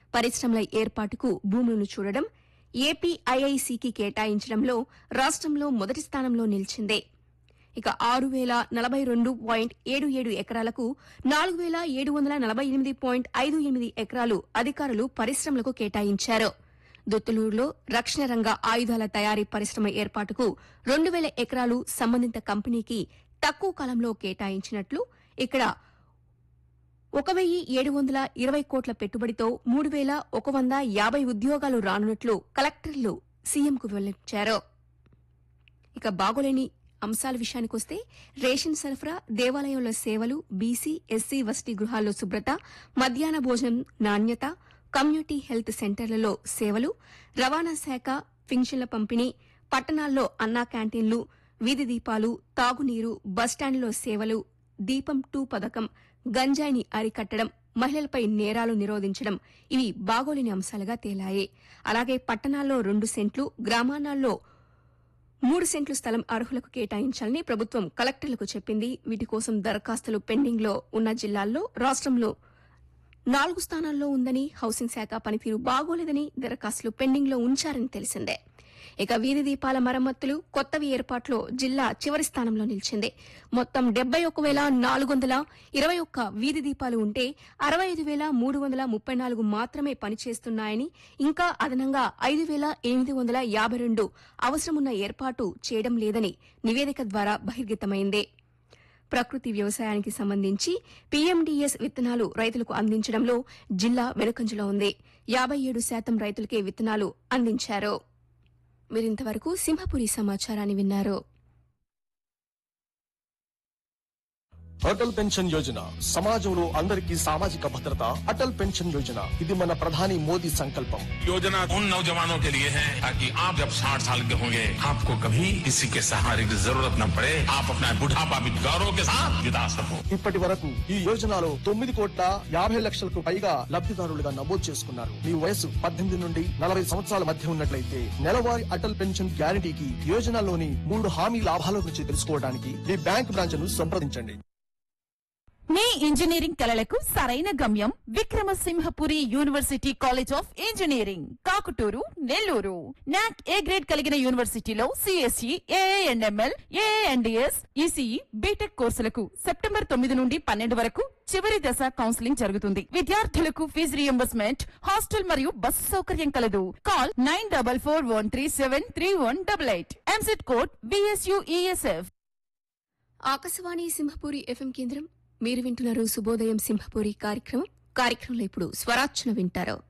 పరిశ్రమల ఏర్పాటుకు భూములను చూడడం ఏపీఐఐసికి కేటాయించడంలో రాష్ట్రంలో మొదటి స్థానంలో నిలిచిందే ఇక ఆరు వేల నలభై రెండు పాయింట్ ఏడు ఏడు ఎకరాలకు నాలుగు వేల ఏడు వందల నలభై ఎనిమిది పాయింట్ ఐదు ఎనిమిది ఎకరాలు అధికారులు పరిశ్రమలకు కేటాయించారు దొత్తులూరులో రక్షణ రంగ ఆయుధాల తయారీ పరిశ్రమ ఏర్పాటుకు రెండు వేల ఎకరాలు సంబంధిత కంపెనీకి తక్కువ కాలంలో కేటాయించినట్లు ఇక్కడ ఒక వెయ్యి ఏడు వందల ఇరవై కోట్ల పెట్టుబడితో మూడు వేల ఒక వంద యాభై ఉద్యోగాలు రానున్నట్లు కలెక్టర్లు సీఎంకు వెల్లడించారు ఇక బాగోలేని అంశాల విషయానికొస్తే రేషన్ సరఫరా దేవాలయంలో సేవలు బీసీ ఎస్సీ వసతి గృహాల్లో శుభ్రత మధ్యాహ్న భోజనం నాణ్యత కమ్యూనిటీ హెల్త్ సెంటర్లలో సేవలు రవాణా శాఖ పింఛన్ల పంపిణీ పట్టణాల్లో అన్నా క్యాంటీన్లు వీధి దీపాలు తాగునీరు బస్టాండ్లో సేవలు దీపం టూ పథకం గంజాయిని అరికట్టడం మహిళలపై నేరాలు నిరోధించడం ఇవి బాగోలేని అంశాలుగా తేలాయి అలాగే పట్టణాల్లో రెండు సెంట్లు గ్రామాల్లో మూడు సెంట్లు స్థలం అర్హులకు కేటాయించాలని ప్రభుత్వం కలెక్టర్లకు చెప్పింది వీటి కోసం దరఖాస్తులు పెండింగ్లో ఉన్న జిల్లాల్లో రాష్ట్రంలో నాలుగు స్థానాల్లో ఉందని హౌసింగ్ శాఖ పనితీరు బాగోలేదని దరఖాస్తులు పెండింగ్లో ఉంచారని తెలిసిందే ఇక వీధి దీపాల మరమ్మతులు కొత్తవి ఏర్పాట్లో జిల్లా చివరి స్థానంలో నిలిచింది మొత్తం డెబ్బై ఒక వేల నాలుగు వందల ఇరవై ఒక్క వీధి దీపాలు ఉంటే అరవై ఐదు వేల మూడు వందల ముప్పై నాలుగు మాత్రమే పనిచేస్తున్నాయని ఇంకా అదనంగా ఐదు వేల ఎనిమిది వందల యాభై రెండు అవసరమున్న ఏర్పాటు చేయడం లేదని నివేదిక ద్వారా బహిర్గతమైంది ప్రకృతి వ్యవసాయానికి సంబంధించి పీఎండీఎస్ విత్తనాలు రైతులకు అందించడంలో జిల్లా వెనుకంజలో ఉంది యాబై ఏడు శాతం రైతులకే విత్తనాలు అందించారు మీరింతవరకు సింహపురి సమాచారాన్ని విన్నారు అటల్ పెన్షన్ యోజన సమాజంలో అందరికీ సామాజిక భద్రత అటల్ పెన్షన్ యోజన ఇది మన ప్రధాని మోదీ సంకల్పం योजना उन नौजवानों के लिए है ताकि आप जब 60 साल के होंगे आपको कभी किसी के सहारे की जरूरत न पड़े आप अपना बुढ़ापा भी गौरव के साथ बिता सको ఇప్పటి వరకు ఈ యోజనలో తొమ్మిది కోట్ల యాభై లక్షలకు పైగా లబ్ధిదారులుగా నమోదు చేసుకున్నారు మీ వయసు పద్దెనిమిది నుండి నలభై సంవత్సరాల మధ్య ఉన్నట్లయితే నెలవారీ అటల్ పెన్షన్ గ్యారంటీకి యోజనలోని మూడు హామీ లాభాల గురించి తెలుసుకోవడానికి మీ బ్యాంక్ బ్రాంచ్ ను సంప్రదించండి మీ ఇంజనీరింగ్ కలలకు సరైన గమ్యం Vikramasimhapuri university college of engineering Kakutur Nellore NAAC A grade కలిగిన యూనివర్సిటీలో CSE AIML AIDS ECE BTech కోర్సులకు సెప్టెంబర్ తొమ్మిది నుండి పన్నెండు వరకు చివరి దశ కౌన్సిలింగ్ జరుగుతుంది విద్యార్థులకు ఫీజు రియంబర్స్మెంట్ హాస్టల్ మరియు బస్సు సౌకర్యం కలదు call nine double four one three seven three one double eight EAMCET code BSUESF Akashvani Simhapuri FM కేంద్రం మీరు వింటున్నారు శుభోదయం సింహపురి కార్యక్రమం కార్యక్రమంలో ఇప్పుడు స్వరార్చన వింటారు